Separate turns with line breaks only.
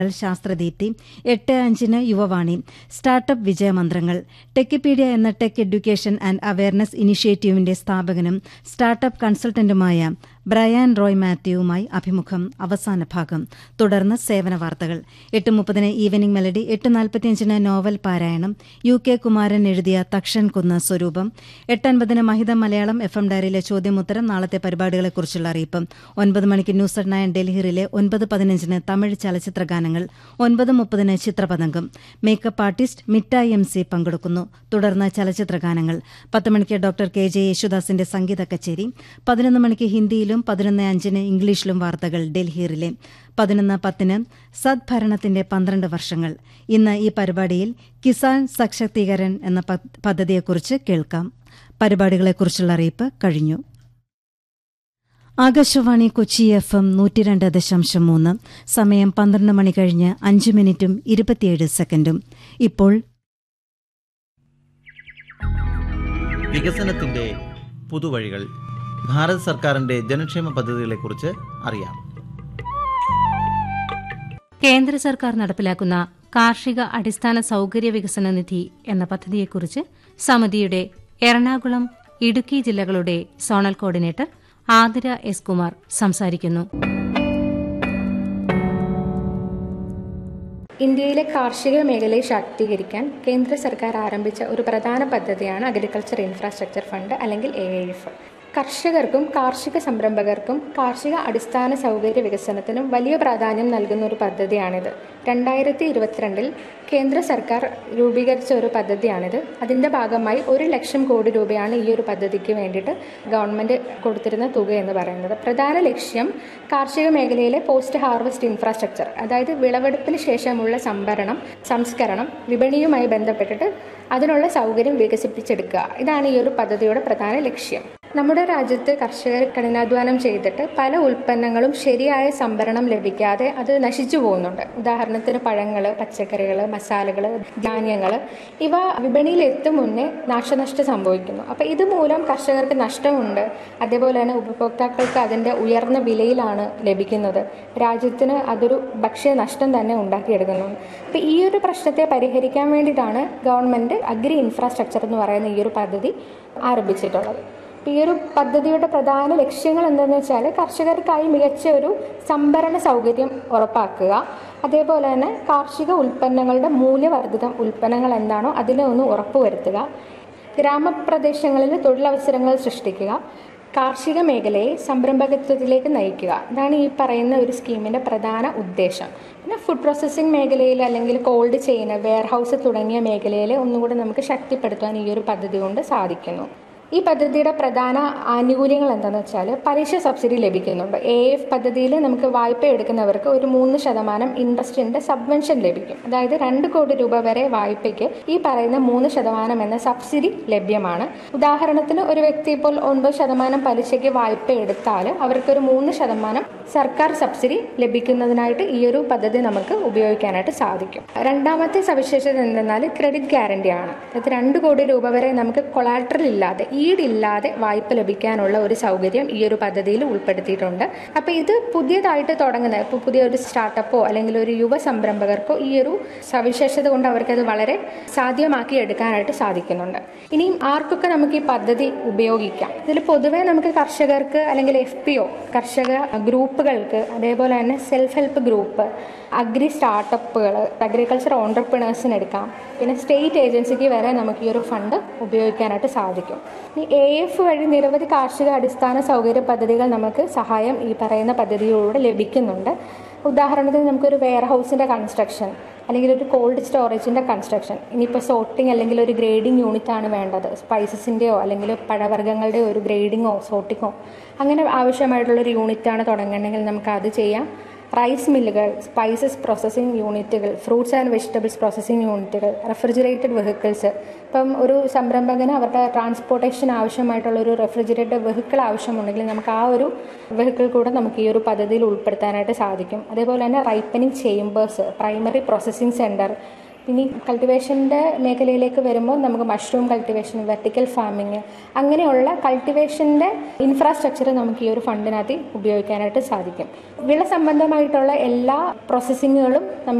ശാസ്ത്രദീപ്തി എട്ട് അഞ്ചിന് യുവവാണി സ്റ്റാർട്ടപ്പ് വിജയമന്ത്രങ്ങൾ ടെക്കിപീഡിയ എന്ന ടെക് എഡ്യൂക്കേഷൻ ആൻഡ് അവയർനെസ് ഇനിഷ്യേറ്റീവിന്റെ സ്ഥാപകനും സ്റ്റാർട്ടപ്പ് കൺസൾട്ടന്റുമായ ബ്രയാൻ റോയ് മാത്യുവുമായി അഭിമുഖം അവസാന ഭാഗം തുടർന്ന് സേവന വാർത്തകൾ എട്ട് മുപ്പതിന് ഈവനിംഗ് മെലഡി എട്ട് നാൽപ്പത്തിയഞ്ചിന് നോവൽ പാരായണം യു കെ കുമാരൻ എഴുതിയ തക്ഷൻ കുന്ന സ്വരൂപം എട്ടൻപതിന് മഹിത മലയാളം എഫ് എം ഡയറിയിലെ ചോദ്യമുത്തരം നാളത്തെ പരിപാടികളെക്കുറിച്ചുള്ള അറിയിപ്പ് ഒൻപത് മണിക്ക് ന്യൂസ് അറ്റ് നയൻ ഡൽഹിയിലെ ഒൻപത് പതിനഞ്ചിന് തമിഴ് ചലച്ചിത്ര ഗാനങ്ങൾ ഒൻപത് മുപ്പതിന് Chithrapathangam makeup artist Mittayi M C പങ്കെടുക്കുന്നു തുടർന്ന് ചലച്ചിത്ര ഗാനങ്ങൾ പത്ത് മണിക്ക് ഡോക്ടർ കെ ജെ യേശുദാസിന്റെ സംഗീത കച്ചേരി പതിനൊന്ന് മണിക്ക് ഹിന്ദിയിലും പതിനൊന്ന് അഞ്ചിന് ഇംഗ്ലീഷിലും വാർത്തകൾ ഡൽഹിയിലെ പതിനൊന്ന് പത്തിന് സദ്ഭരണത്തിന്റെ പന്ത്രണ്ട് വർഷങ്ങൾ ഇന്ന് ഈ പരിപാടിയിൽ കിസാൻ സശക്തീകരൺ എന്ന പദ്ധതിയെക്കുറിച്ച് കേൾക്കാം പരിപാടികളെക്കുറിച്ചുള്ള അറിയിപ്പ് കഴിഞ്ഞു ആകാശവാണി കൊച്ചി എഫ് എം നൂറ്റിരണ്ട് ദശാംശം മൂന്ന് സമയം പന്ത്രണ്ട് മണി കഴിഞ്ഞ് അഞ്ച് മിനിറ്റും ഇരുപത്തിയേഴ് സെക്കൻഡും ഇപ്പോൾ
വികസനത്തിന്റെ പുതുവഴികൾ ഭാരത് സർക്കാരിന്റെ ജനക്ഷേമ പദ്ധതികളെക്കുറിച്ച് അറിയാം
കേന്ദ്ര സർക്കാർ നടപ്പിലാക്കുന്ന കാർഷിക അടിസ്ഥാന സൗകര്യ വികസന നിധി എന്ന പദ്ധതിയെക്കുറിച്ച് സമിതിയുടെ എറണാകുളം ഇടുക്കി ജില്ലകളുടെ zonal coordinator Athira S Kumar സംസാരിക്കുന്നു
ഇന്ത്യയിലെ കാർഷിക മേഖലയെ ശാക്തീകരിക്കാൻ കേന്ദ്ര സർക്കാർ ആരംഭിച്ച ഒരു പ്രധാന പദ്ധതിയാണ് അഗ്രികൾച്ചർ ഇൻഫ്രാസ്ട്രക്ചർ ഫണ്ട് അല്ലെങ്കിൽ എ എഫ് കർഷകർക്കും കാർഷിക സംരംഭകർക്കും കാർഷിക അടിസ്ഥാന സൗകര്യ വികസനത്തിനും വലിയ പ്രാധാന്യം നൽകുന്ന ഒരു പദ്ധതിയാണിത് രണ്ടായിരത്തി ഇരുപത്തിരണ്ടിൽ കേന്ദ്ര സർക്കാർ രൂപീകരിച്ച ഒരു പദ്ധതിയാണിത് അതിൻ്റെ ഭാഗമായി ഒരു ലക്ഷം കോടി രൂപയാണ് ഈ ഒരു പദ്ധതിക്ക് വേണ്ടിയിട്ട് ഗവൺമെൻറ് കൊടുത്തിരുന്ന തുക എന്ന് പറയുന്നത് പ്രധാന ലക്ഷ്യം കാർഷിക മേഖലയിലെ പോസ്റ്റ് ഹാർവസ്റ്റ് ഇൻഫ്രാസ്ട്രക്ചർ അതായത് വിളവെടുപ്പിന് ശേഷമുള്ള സംഭരണം സംസ്കരണം വിപണിയുമായി ബന്ധപ്പെട്ടിട്ട് അതിനുള്ള സൗകര്യം വികസിപ്പിച്ചെടുക്കുക ഇതാണ് ഈ ഒരു പദ്ധതിയുടെ പ്രധാന ലക്ഷ്യം നമ്മുടെ രാജ്യത്ത് കർഷകർ കഠിനാധ്വാനം ചെയ്തിട്ട് പല ഉൽപ്പന്നങ്ങളും ശരിയായ സംഭരണം ലഭിക്കാതെ അത് നശിച്ചു പോകുന്നുണ്ട് ഉദാഹരണത്തിന് പഴങ്ങൾ പച്ചക്കറികൾ മസാലകൾ ധാന്യങ്ങൾ ഇവ വിപണിയിൽ എത്തും മുന്നേ നാശനഷ്ടം സംഭവിക്കുന്നു അപ്പോൾ ഇതുമൂലം കർഷകർക്ക് നഷ്ടമുണ്ട് അതേപോലെ തന്നെ ഉപഭോക്താക്കൾക്ക് അതിൻ്റെ ഉയർന്ന വിലയിലാണ് ലഭിക്കുന്നത് രാജ്യത്തിന് അതൊരു ഭക്ഷ്യ നഷ്ടം തന്നെ ഉണ്ടാക്കിയെടുക്കുന്നുണ്ട് അപ്പോൾ ഈ ഒരു പ്രശ്നത്തെ പരിഹരിക്കാൻ വേണ്ടിയിട്ടാണ് ഗവൺമെൻറ് അഗ്രി ഇൻഫ്രാസ്ട്രക്ചർ എന്ന് പറയുന്ന ഈ ഒരു പദ്ധതി ആരംഭിച്ചിട്ടുള്ളത് ഈ ഒരു പദ്ധതിയുടെ പ്രധാന ലക്ഷ്യങ്ങൾ എന്താണെന്ന് വെച്ചാൽ കർഷകർക്കായി മികച്ച ഒരു സംഭരണ സൗകര്യം ഉറപ്പാക്കുക അതേപോലെ തന്നെ കാർഷിക ഉൽപ്പന്നങ്ങളുടെ മൂല്യവർദ്ധിത ഉൽപ്പന്നങ്ങൾ എന്താണോ അതിനെ ഒന്ന് ഉറപ്പുവരുത്തുക ഗ്രാമപ്രദേശങ്ങളിൽ തൊഴിലവസരങ്ങൾ സൃഷ്ടിക്കുക കാർഷിക മേഖലയെ സംരംഭകത്വത്തിലേക്ക് നയിക്കുക ഇതാണ് ഈ പറയുന്ന ഒരു സ്കീമിൻ്റെ പ്രധാന ഉദ്ദേശം പിന്നെ ഫുഡ് പ്രോസസ്സിംഗ് മേഖലയിൽ അല്ലെങ്കിൽ കോൾഡ് ചെയിൻ വെയർഹൗസ് തുടങ്ങിയ മേഖലയിൽ ഒന്നുകൂടെ നമുക്ക് ശക്തിപ്പെടുത്താൻ ഈ ഒരു പദ്ധതി കൊണ്ട് സാധിക്കുന്നു ഈ പദ്ധതിയുടെ പ്രധാന ആനുകൂല്യങ്ങൾ എന്താണെന്ന് വെച്ചാൽ പലിശ സബ്സിഡി ലഭിക്കുന്നുണ്ട് എ എഫ് പദ്ധതിയിൽ നമുക്ക് വായ്പ എടുക്കുന്നവർക്ക് ഒരു മൂന്ന് ശതമാനം ഇൻട്രസ്റ്റിൻ്റെ സബ്വെൻഷൻ ലഭിക്കും അതായത് രണ്ട് കോടി രൂപ വരെ വായ്പയ്ക്ക് ഈ പറയുന്ന മൂന്ന് ശതമാനം എന്ന സബ്സിഡി ലഭ്യമാണ് ഉദാഹരണത്തിന് ഒരു വ്യക്തി ഇപ്പോൾ ഒൻപത് ശതമാനം പലിശയ്ക്ക് വായ്പ എടുത്താൽ അവർക്കൊരു മൂന്ന് ശതമാനം സർക്കാർ സബ്സിഡി ലഭിക്കുന്നതിനായിട്ട് ഈ ഒരു പദ്ധതി നമുക്ക് ഉപയോഗിക്കാനായിട്ട് സാധിക്കും രണ്ടാമത്തെ സവിശേഷത എന്തെന്നാൽ ക്രെഡിറ്റ് ഗ്യാരണ്ടിയാണ് അതായത് രണ്ട് കോടി രൂപ വരെ നമുക്ക് കൊളാട്രൽ ഇല്ലാതെ ഈടില്ലാതെ വായ്പ ലഭിക്കാനുള്ള ഒരു സൗകര്യം ഈ ഒരു പദ്ധതിയിൽ ഉൾപ്പെടുത്തിയിട്ടുണ്ട് അപ്പോൾ ഇത് പുതിയതായിട്ട് തുടങ്ങുന്ന ഇപ്പോൾ പുതിയ ഒരു സ്റ്റാർട്ടപ്പോ അല്ലെങ്കിൽ ഒരു യുവ സംരംഭകർക്കോ ഈ ഒരു സവിശേഷത കൊണ്ട് അവർക്കത് വളരെ സാധ്യമാക്കി എടുക്കാനായിട്ട് സാധിക്കുന്നുണ്ട് ഇനിയും ആർക്കൊക്കെ നമുക്ക് ഈ പദ്ധതി ഉപയോഗിക്കാം ഇതിൽ പൊതുവേ നമുക്ക് കർഷകർക്ക് അല്ലെങ്കിൽ എഫ് പി ഒ കർഷക ഗ്രൂപ്പുകൾക്ക് അതേപോലെ തന്നെ സെൽഫ് ഹെൽപ്പ് ഗ്രൂപ്പ് അഗ്രി സ്റ്റാർട്ടപ്പുകൾ അഗ്രികൾച്ചർ ഓണ്ടർപ്രണേഴ്സിന് എടുക്കാം പിന്നെ സ്റ്റേറ്റ് ഏജൻസിക്ക് വരെ നമുക്ക് ഈ ഒരു ഫണ്ട് ഉപയോഗിക്കാനായിട്ട് സാധിക്കും ഈ എ എഫ് വഴി നിരവധി കാർഷിക അടിസ്ഥാന സൗകര്യ പദ്ധതികൾ നമുക്ക് സഹായം ഈ പറയുന്ന പദ്ധതിയിലൂടെ ലഭിക്കുന്നുണ്ട് ഉദാഹരണത്തിന് നമുക്കൊരു വെയർ ഹൗസിൻ്റെ കൺസ്ട്രക്ഷൻ അല്ലെങ്കിൽ ഒരു കോൾഡ് സ്റ്റോറേജിൻ്റെ കൺസ്ട്രക്ഷൻ ഇനിയിപ്പോൾ സോർട്ടിംഗ് അല്ലെങ്കിൽ ഒരു ഗ്രേഡിംഗ് യൂണിറ്റ് ആണ് വേണ്ടത് സ്പൈസസിൻ്റെയോ അല്ലെങ്കിൽ പഴവർഗ്ഗങ്ങളുടെയോ ഒരു ഗ്രേഡിങ്ങോ സോർട്ടിങ്ങോ അങ്ങനെ ആവശ്യമായിട്ടുള്ളൊരു യൂണിറ്റാണ് തുടങ്ങണമെങ്കിൽ നമുക്ക് അത് ചെയ്യാം റൈസ് മില്ലുകൾ സ്പൈസസ് പ്രോസസ്സിംഗ് യൂണിറ്റുകൾ ഫ്രൂട്ട്സ് ആൻഡ് വെജിറ്റബിൾസ് പ്രോസസ്സിംഗ് യൂണിറ്റുകൾ റെഫ്രിജറേറ്റഡ് വെഹിക്കിൾസ് ഇപ്പം ഒരു സംരംഭകന് അവരുടെ ട്രാൻസ്പോർട്ടേഷൻ ആവശ്യമായിട്ടുള്ള ഒരു റെഫ്രിജറേറ്റഡ് വെഹിക്കിൾ ആവശ്യമുണ്ടെങ്കിൽ നമുക്ക് ആ ഒരു വെഹിക്കിൾ കൂടെ നമുക്ക് ഈ ഒരു പദ്ധതിയിൽ ഉൾപ്പെടുത്താനായിട്ട് സാധിക്കും അതേപോലെ തന്നെ ripening chambers primary processing centre ഇനി കൾട്ടിവേഷൻ്റെ മേഖലയിലേക്ക് വരുമ്പോൾ നമുക്ക് മഷ്റൂം കൾട്ടിവേഷൻ വെർട്ടിക്കൽ ഫാമിങ് അങ്ങനെയുള്ള കൾട്ടിവേഷൻ്റെ ഇൻഫ്രാസ്ട്രക്ചർ നമുക്ക് ഈ ഒരു ഫണ്ടിനകത്ത് ഉപയോഗിക്കാനായിട്ട് സാധിക്കും വിള സംബന്ധമായിട്ടുള്ള എല്ലാ പ്രോസസ്സിങ്ങുകളും നമുക്ക്